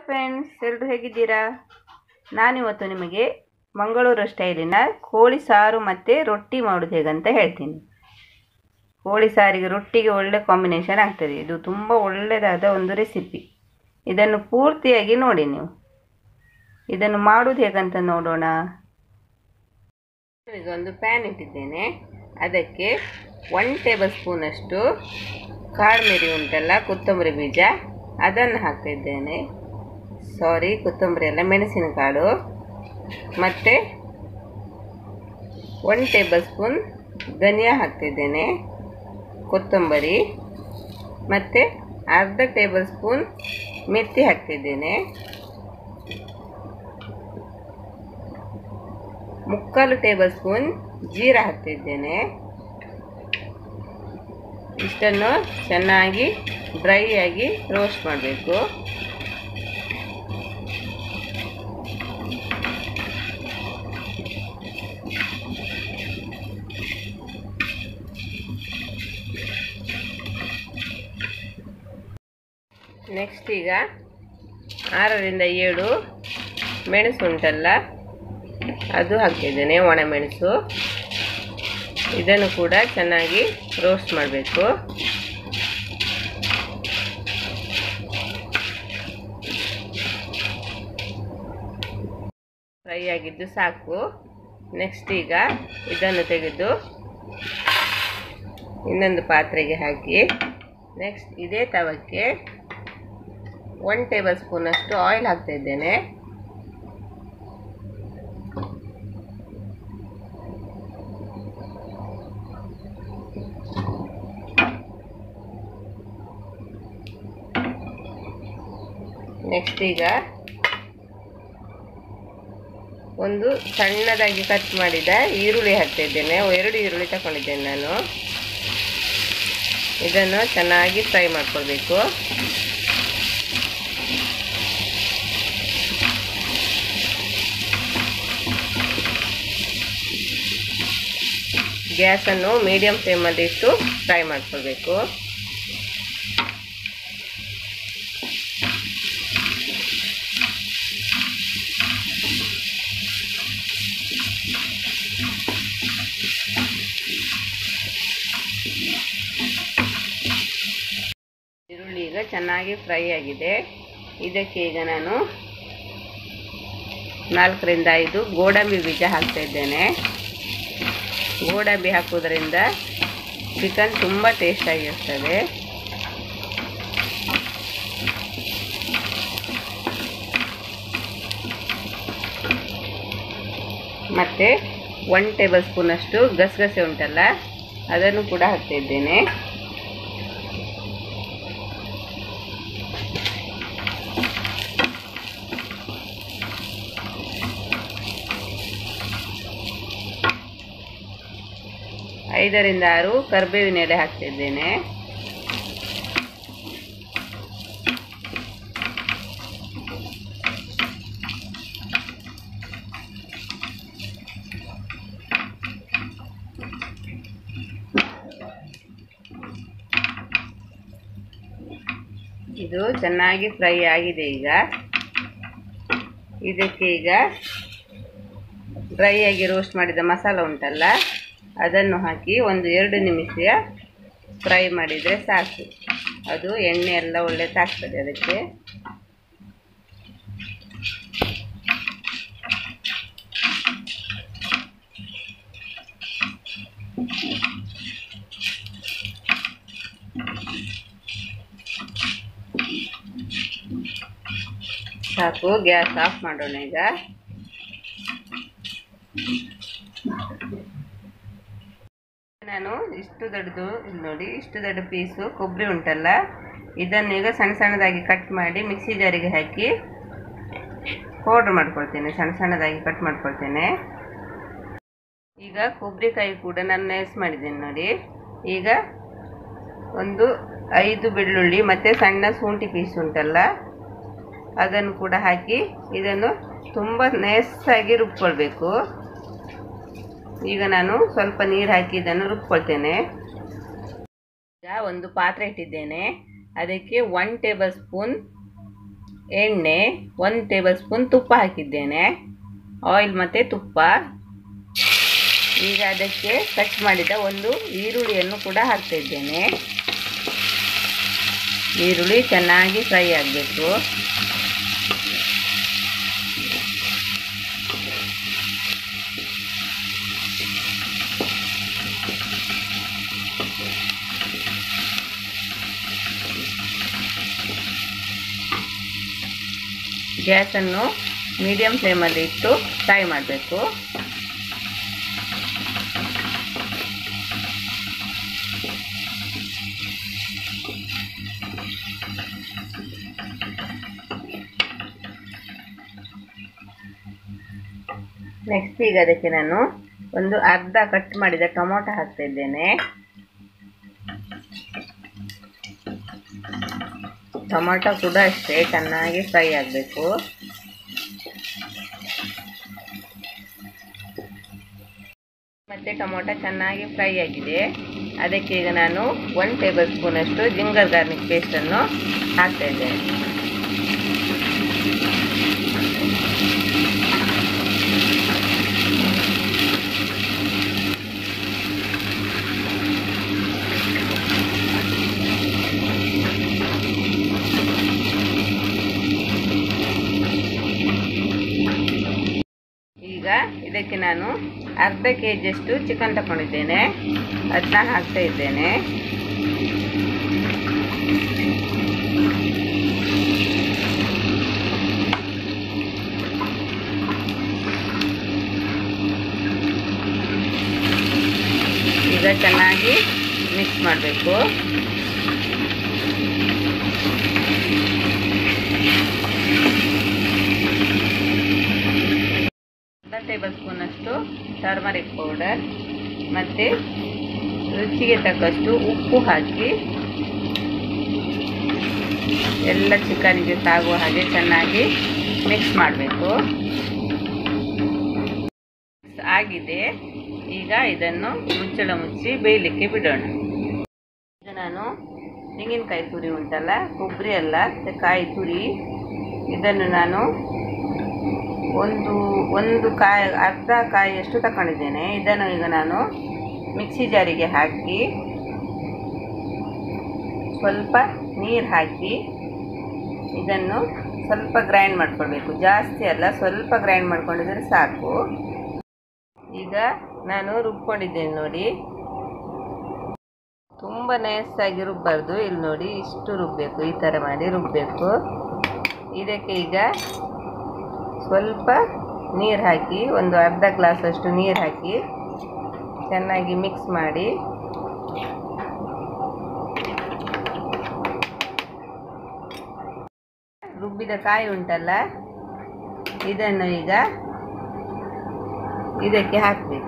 friends ಎಲ್ಲರೂ ಹೇಗಿದ್ದೀರಾ ನಾನಿವತ್ತು ನಿಮಗೆ ಮಂಗಳೂರು ಸ್ಟೈಲಿನ ಕೋಳಿ ಸಾರು ಮತ್ತು ರೊಟ್ಟಿ ಮಾಡೋದು ಹೇಗಂತ ಹೇಳ್ತೀನಿ ಕೋಳಿ ಸಾರಿಗೆ ರೊಟ್ಟಿಗೆ ಒಳ್ಳೆ ಕಾಂಬಿನೇಷನ್ ಆಗ್ತದೆ ಇದು ತುಂಬ ಒಳ್ಳೆಯದಾದ ಒಂದು ರೆಸಿಪಿ ಇದನ್ನು ಪೂರ್ತಿಯಾಗಿ ನೋಡಿ ನೀವು ಇದನ್ನು ಮಾಡೋದು ಹೇಗಂತ ನೋಡೋಣ ಈಗ ಒಂದು ಪ್ಯಾನ್ ಇಟ್ಟಿದ್ದೇನೆ ಅದಕ್ಕೆ ಒನ್ ಟೇಬಲ್ ಸ್ಪೂನಷ್ಟು ಕಾಳುಮೆರಿ ಉಂಟಲ್ಲ ಕೊತ್ತಂಬರಿ ಬೀಜ ಅದನ್ನು ಹಾಕ್ತಿದ್ದೇನೆ ಸಾರಿ ಕೊತ್ತಂಬರಿ ಅಲ್ಲ ಮೆಣಸಿನಕಾಳು ಮತ್ತು ಒನ್ ಟೇಬಲ್ ಸ್ಪೂನ್ ಧನಿಯಾ ಹಾಕ್ತಿದ್ದೇನೆ ಕೊತ್ತಂಬರಿ ಮತ್ತು ಅರ್ಧ ಟೇಬಲ್ ಸ್ಪೂನ್ ಮೆಥಿ ಹಾಕ್ತಿದ್ದೇನೆ ಮುಕ್ಕಾಲು ಟೇಬಲ್ ಸ್ಪೂನ್ ಜೀರಾ ಹಾಕ್ತಿದ್ದೇನೆ ಇಷ್ಟನ್ನು ಚೆನ್ನಾಗಿ ಡ್ರೈ ಆಗಿ ರೋಸ್ಟ್ ಮಾಡಬೇಕು ನೆಕ್ಸ್ಟ್ ಈಗ ಆರರಿಂದ ಏಳು ಮೆಣಸು ಉಂಟಲ್ಲ ಅದು ಹಾಕ್ತಿದ್ದೇನೆ ಒಣಮೆಣಸು ಇದನ್ನು ಕೂಡ ಚೆನ್ನಾಗಿ ರೋಸ್ಟ್ ಮಾಡಬೇಕು ಫ್ರೈ ಆಗಿದ್ದು ಸಾಕು ನೆಕ್ಸ್ಟ್ ಈಗ ಇದನ್ನು ತೆಗೆದು ಇನ್ನೊಂದು ಪಾತ್ರೆಗೆ ಹಾಕಿ ನೆಕ್ಸ್ಟ್ ಇದೇ ತವಕ್ಕೆ ಒನ್ ಟೇಬಲ್ ಸ್ಪೂನಷ್ಟು ಆಯಿಲ್ ಹಾಕ್ತಾ ಇದ್ದೇನೆ ನೆಕ್ಸ್ಟ್ ಈಗ ಒಂದು ಸಣ್ಣದಾಗಿ ಕಟ್ ಮಾಡಿದ ಈರುಳ್ಳಿ ಹಾಕ್ತಾ ಇದ್ದೇನೆ ಎರಡು ಈರುಳ್ಳಿ ತಗೊಂಡಿದ್ದೇನೆ ನಾನು ಇದನ್ನು ಚೆನ್ನಾಗಿ ಫ್ರೈ ಮಾಡ್ಕೊಳ್ಬೇಕು ಗ್ಯಾಸನ್ನು ಮೀಡಿಯಂ ಫ್ಲೇಮಲ್ಲಿ ಇಟ್ಟು ಫ್ರೈ ಮಾಡ್ಕೊಳ್ಬೇಕು ಈರುಳ್ಳಿ ಈಗ ಚೆನ್ನಾಗಿ ಫ್ರೈ ಆಗಿದೆ ಇದಕ್ಕೆ ಈಗ ನಾನು ನಾಲ್ಕರಿಂದ ಐದು ಗೋಡಂಬಿ ಬೀಜ ಹಾಕ್ತಾ ಇದ್ದೇನೆ ಗೋಡಂಬಿ ಹಾಕೋದ್ರಿಂದ ಚಿಕನ್ ತುಂಬ ಟೇಸ್ಟಾಗಿರ್ತದೆ ಮತ್ತು ಒನ್ ಟೇಬಲ್ ಸ್ಪೂನಷ್ಟು ಗಸಗಸೆ ಉಂಟಲ್ಲ ಅದನ್ನು ಕೂಡ ಹಾಕ್ತಾ ಇದ್ದೇನೆ ಐದರಿಂದ ಆರು ಕರಿಬೇವಿನ ಎಲೆ ಹಾಕ್ತಿದ್ದೇನೆ ಇದು ಚೆನ್ನಾಗಿ ಫ್ರೈ ಆಗಿದೆ ಈಗ ಇದಕ್ಕೆ ಈಗ ಡ್ರೈ ಆಗಿ ರೋಸ್ಟ್ ಮಾಡಿದ ಮಸಾಲ ಉಂಟಲ್ಲ ಅದನ್ನು ಹಾಕಿ ಒಂದು ಎರಡು ನಿಮಿಷ ಫ್ರೈ ಮಾಡಿದರೆ ಸಾಕು ಅದು ಎಣ್ಣೆ ಎಲ್ಲ ಒಳ್ಳೆ ತಾಗ್ತದೆ ಅದಕ್ಕೆ ಸಾಕು ಗ್ಯಾಸ್ ಆಫ್ ಮಾಡೋಣ ಈಗ ನಾನು ಇಷ್ಟು ದೊಡ್ಡದು ಇಲ್ಲಿ ನೋಡಿ ಇಷ್ಟು ದೊಡ್ಡ ಪೀಸು ಕೊಬ್ಬರಿ ಉಂಟಲ್ಲ ಇದನ್ನು ಈಗ ಸಣ್ಣ ಸಣ್ಣದಾಗಿ ಕಟ್ ಮಾಡಿ ಮಿಕ್ಸಿ ಜಾರಿಗೆ ಹಾಕಿ ಪೌಡ್ರ್ ಮಾಡ್ಕೊಳ್ತೇನೆ ಸಣ್ಣ ಸಣ್ಣದಾಗಿ ಕಟ್ ಮಾಡ್ಕೊಳ್ತೇನೆ ಈಗ ಕೊಬ್ಬರಿಕಾಯಿ ಕೂಡ ನಾನು ನೈಸ್ ಮಾಡಿದ್ದೇನೆ ನೋಡಿ ಈಗ ಒಂದು ಐದು ಬೆಳ್ಳುಳ್ಳಿ ಮತ್ತು ಸಣ್ಣ ಶುಂಠಿ ಪೀಸ್ ಉಂಟಲ್ಲ ಅದನ್ನು ಕೂಡ ಹಾಕಿ ಇದನ್ನು ತುಂಬ ನೈಸಾಗಿ ರುಬ್ಕೊಳ್ಬೇಕು ಈಗ ನಾನು ಸ್ವಲ್ಪ ನೀರು ಹಾಕಿ ಇದನ್ನು ರುಬ್ಕೊಳ್ತೇನೆ ಈಗ ಒಂದು ಪಾತ್ರೆ ಇಟ್ಟಿದ್ದೇನೆ ಅದಕ್ಕೆ ಒನ್ ಟೇಬಲ್ ಸ್ಪೂನ್ ಎಣ್ಣೆ ಒಂದು ಟೇಬಲ್ ಸ್ಪೂನ್ ತುಪ್ಪ ಹಾಕಿದ್ದೇನೆ ಆಯಿಲ್ ಮತ್ತು ತುಪ್ಪ ಈಗ ಅದಕ್ಕೆ ಕಟ್ ಮಾಡಿದ ಒಂದು ಈರುಳ್ಳಿಯನ್ನು ಕೂಡ ಹಾಕ್ತಾ ಇದ್ದೇನೆ ಈರುಳ್ಳಿ ಚೆನ್ನಾಗಿ ಫ್ರೈ ಆಗಬೇಕು ಗ್ಯಾಸನ್ನು ಮೀಡಿಯಂ ಫ್ಲೇಮಲ್ಲಿ ಇಟ್ಟು ಫ್ರೈ ಮಾಡಬೇಕು ನೆಕ್ಸ್ಟ್ ಈಗ ಅದಕ್ಕೆ ನಾನು ಒಂದು ಅರ್ಧ ಕಟ್ ಮಾಡಿದ ಟೊಮೊಟೊ ಹಾಕ್ತಾ ಇದ್ದೇನೆ ಟೊಮೊಟೊ ಕೂಡ ಅಷ್ಟೇ ಚೆನ್ನಾಗಿ ಫ್ರೈ ಆಗಬೇಕು ಮತ್ತು ಟೊಮೊಟೊ ಚೆನ್ನಾಗಿ ಫ್ರೈ ಆಗಿದೆ ಅದಕ್ಕೆ ಈಗ ನಾನು ಒನ್ ಟೇಬಲ್ ಸ್ಪೂನಷ್ಟು ಜಿಂಗರ್ ಗಾರ್ಲಿಕ್ ಪೇಸ್ಟನ್ನು ಹಾಕ್ತಾ ಇದ್ದೇನೆ ಈಗ ಇದಕ್ಕೆ ನಾನು ಅರ್ಧ ಕೆ ಜಿಯಷ್ಟು ಚಿಕನ್ ತಗೊಂಡಿದ್ದೇನೆ ಅದನ್ನ ಹಾಕ್ತಾ ಇದ್ದೇನೆ ಈಗ ಚೆನ್ನಾಗಿ ಮಿಕ್ಸ್ ಮಾಡಬೇಕು ಅರ್ಧ ಟೇಬಲ್ ಸ್ಪೂನಷ್ಟು ಟರ್ಮರಿಕ್ ಪೌಡರ್ ಮತ್ತು ರುಚಿಗೆ ತಕ್ಕಷ್ಟು ಉಪ್ಪು ಹಾಕಿ ಎಲ್ಲ ಚಿಕನಿಗೆ ಸಾಗುವ ಹಾಗೆ ಚೆನ್ನಾಗಿ ಮಿಕ್ಸ್ ಮಾಡಬೇಕು ಆಗಿದೆ ಈಗ ಇದನ್ನು ಮುಚ್ಚಳ ಮುಚ್ಚಿ ಬೇಯಲಿಕ್ಕೆ ಬಿಡೋಣ ಈಗ ನಾನು ತೆಂಗಿನಕಾಯಿ ತುರಿ ಉಂಟಲ್ಲ ಕೊಬ್ಬರಿ ಅಲ್ಲ ಕಾಯಿ ತುರಿ ಇದನ್ನು ನಾನು ಒಂದು ಒಂದು ಕಾಯಿ ಅರ್ಧ ಕಾಯಿಯಷ್ಟು ತಗೊಂಡಿದ್ದೇನೆ ಇದನ್ನು ಈಗ ನಾನು ಮಿಕ್ಸಿ ಜಾರಿಗೆ ಹಾಕಿ ಸ್ವಲ್ಪ ನೀರು ಹಾಕಿ ಇದನ್ನು ಸ್ವಲ್ಪ ಗ್ರೈಂಡ್ ಮಾಡ್ಕೊಳ್ಬೇಕು ಜಾಸ್ತಿ ಅಲ್ಲ ಸ್ವಲ್ಪ ಗ್ರೈಂಡ್ ಮಾಡ್ಕೊಂಡಿದ್ರೆ ಸಾಕು ಈಗ ನಾನು ರುಬ್ಕೊಂಡಿದ್ದೇನೆ ನೋಡಿ ತುಂಬ ನೈಸಾಗಿ ರುಬ್ಬಾರ್ದು ಇಲ್ಲಿ ನೋಡಿ ಇಷ್ಟು ರುಬ್ಬಬೇಕು ಈ ಥರ ಮಾಡಿ ರುಬ್ಬಬೇಕು ಇದಕ್ಕೆ ಈಗ ಸ್ವಲ್ಪ ನೀರು ಹಾಕಿ ಒಂದು ಅರ್ಧ ಗ್ಲಾಸಷ್ಟು ನೀರು ಹಾಕಿ ಚೆನ್ನಾಗಿ ಮಿಕ್ಸ್ ಮಾಡಿ ರುಬ್ಬಿದ ಕಾಯಿ ಉಂಟಲ್ಲ ಇದನ್ನು ಈಗ ಇದಕ್ಕೆ ಹಾಕಬೇಕು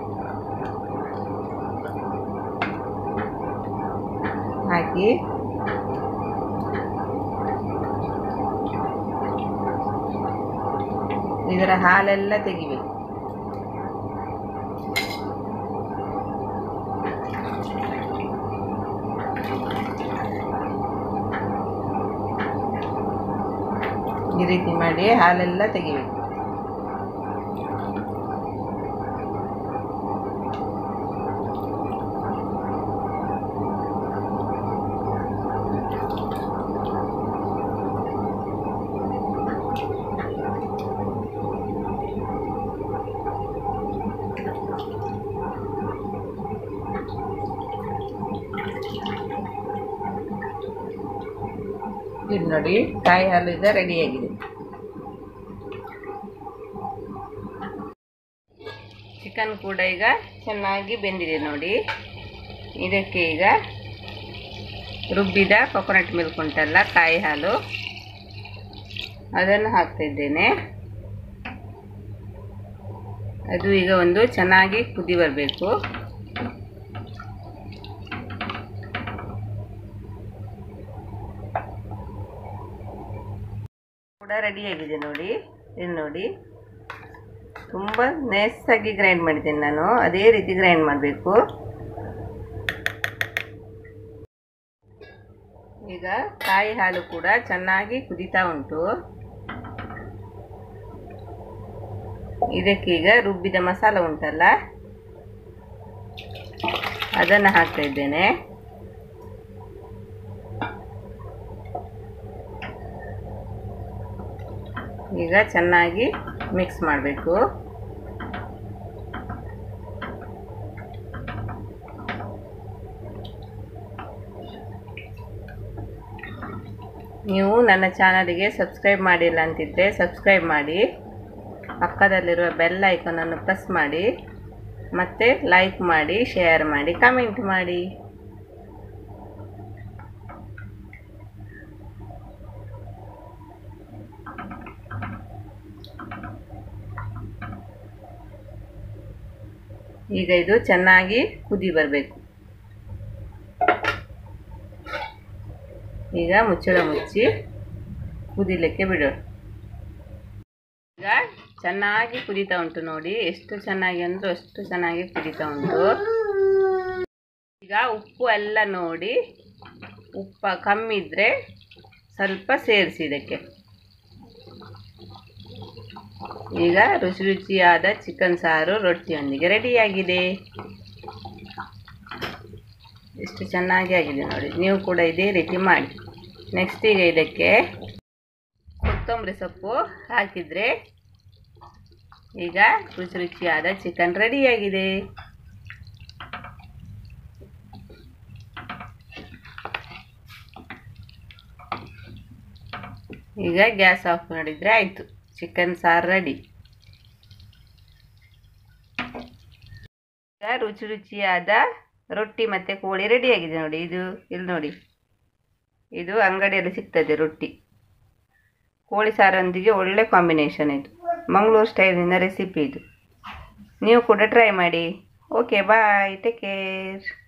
ಹಾಕಿ ಇದರ ಹಾಲೆಲ್ಲ ತೆಗಿಬೇಕು ಈ ರೀತಿ ಮಾಡಿ ಹಾಲೆಲ್ಲ ತೆಗಿಬೇಕು ಇದು ನೋಡಿ ಕಾಯಿ ಹಾಲು ಈಗ ರೆಡಿಯಾಗಿದೆ ಚಿಕನ್ ಕೂಡ ಈಗ ಚೆನ್ನಾಗಿ ಬೆಂದಿದೆ ನೋಡಿ ಇದಕ್ಕೆ ಈಗ ರುಬ್ಬಿದ ಕೊಕೊನಟ್ ಮಿಲ್ಕ್ ಉಂಟಲ್ಲ ಕಾಯಿ ಹಾಲು ಅದನ್ನು ಹಾಕ್ತಾ ಇದ್ದೇನೆ ಅದು ಈಗ ಒಂದು ಚೆನ್ನಾಗಿ ಕುದಿ ಬರಬೇಕು ಕೂಡ ರೆಡಿಯಾಗಿದೆ ನೋಡಿ ಇದು ನೋಡಿ ತುಂಬ ನೈಸಾಗಿ ಗ್ರೈಂಡ್ ಮಾಡಿದ್ದೇನೆ ನಾನು ಅದೇ ರೀತಿ ಗ್ರೈಂಡ್ ಮಾಡಬೇಕು ಈಗ ಈಗ ಕಾಯಿ ಹಾಲು ಕೂಡ ಚೆನ್ನಾಗಿ ಕುದೀತಾ ಉಂಟು ಇದಕ್ಕೀಗ ರುಬ್ಬಿದ ಮಸಾಲ ಉಂಟಲ್ಲ ಅದನ್ನು ಹಾಕ್ತಾ ಇದ್ದೇನೆ ಈಗ ಚೆನ್ನಾಗಿ ಮಿಕ್ಸ್ ಮಾಡಬೇಕು ನೀವು ನನ್ನ ಚಾನಲಿಗೆ ಸಬ್ಸ್ಕ್ರೈಬ್ ಮಾಡಿಲ್ಲ ಅಂತಿದ್ದರೆ ಸಬ್ಸ್ಕ್ರೈಬ್ ಮಾಡಿ ಪಕ್ಕದಲ್ಲಿರುವ ಬೆಲ್ ಐಕಾನನ್ನು ಪ್ರೆಸ್ ಮಾಡಿ ಮತ್ತು ಲೈಕ್ ಮಾಡಿ ಶೇರ್ ಮಾಡಿ ಕಮೆಂಟ್ ಮಾಡಿ ಈಗ ಇದು ಚೆನ್ನಾಗಿ ಕುದಿ ಬರಬೇಕು ಈಗ ಮುಚ್ಚಳ ಮುಚ್ಚಿ ಕುದಿಲಿಕ್ಕೆ ಬಿಡೋಣ ಈಗ ಚೆನ್ನಾಗಿ ಕುದೀತಾ ಉಂಟು ನೋಡಿ ಎಷ್ಟು ಚೆನ್ನಾಗಿ ಅಂದ್ರೆ ಅಷ್ಟು ಚೆನ್ನಾಗಿ ಕುದೀತಾ ಉಂಟು ಈಗ ಉಪ್ಪು ಎಲ್ಲ ನೋಡಿ ಉಪ್ಪ ಕಮ್ಮಿ ಇದ್ದರೆ ಸ್ವಲ್ಪ ಸೇರಿಸಿ ಇದಕ್ಕೆ ಈಗ ರುಚಿ ರುಚಿಯಾದ ಚಿಕನ್ ಸಾರು ರೊಟ್ಟಿಯೊಂದಿಗೆ ರೆಡಿಯಾಗಿದೆ ಎಷ್ಟು ಚೆನ್ನಾಗಿ ಆಗಿದೆ ನೋಡಿ ನೀವು ಕೂಡ ಇದೇ ರೀತಿ ಮಾಡಿ ನೆಕ್ಸ್ಟ್ ಈಗ ಇದಕ್ಕೆ ಕೊತ್ತಂಬರಿ ಸೊಪ್ಪು ಹಾಕಿದರೆ ಈಗ ರುಚಿ ರುಚಿಯಾದ ಚಿಕನ್ ರೆಡಿಯಾಗಿದೆ ಈಗ ಗ್ಯಾಸ್ ಆಫ್ ಮಾಡಿದರೆ ಆಯಿತು ಚಿಕನ್ ಸಾರು ರೆಡಿ ಈಗ ರುಚಿ ರುಚಿಯಾದ ರೊಟ್ಟಿ ಮತ್ತು ಕೋಳಿ ರೆಡಿಯಾಗಿದೆ ನೋಡಿ ಇದು ಇಲ್ಲಿ ನೋಡಿ ಇದು ಅಂಗಡಿಯಲ್ಲಿ ಸಿಗ್ತದೆ ರೊಟ್ಟಿ ಕೋಳಿ ಸಾರೊಂದಿಗೆ ಒಳ್ಳೆ ಕಾಂಬಿನೇಷನ್ ಇದು ಮಂಗಳೂರು ಸ್ಟೈಲಿನ ರೆಸಿಪಿ ಇದು ನೀವು ಕೂಡ ಟ್ರೈ ಮಾಡಿ ಓಕೆ ಬಾಯ್ ಟೇಕ್ ಕೇರ್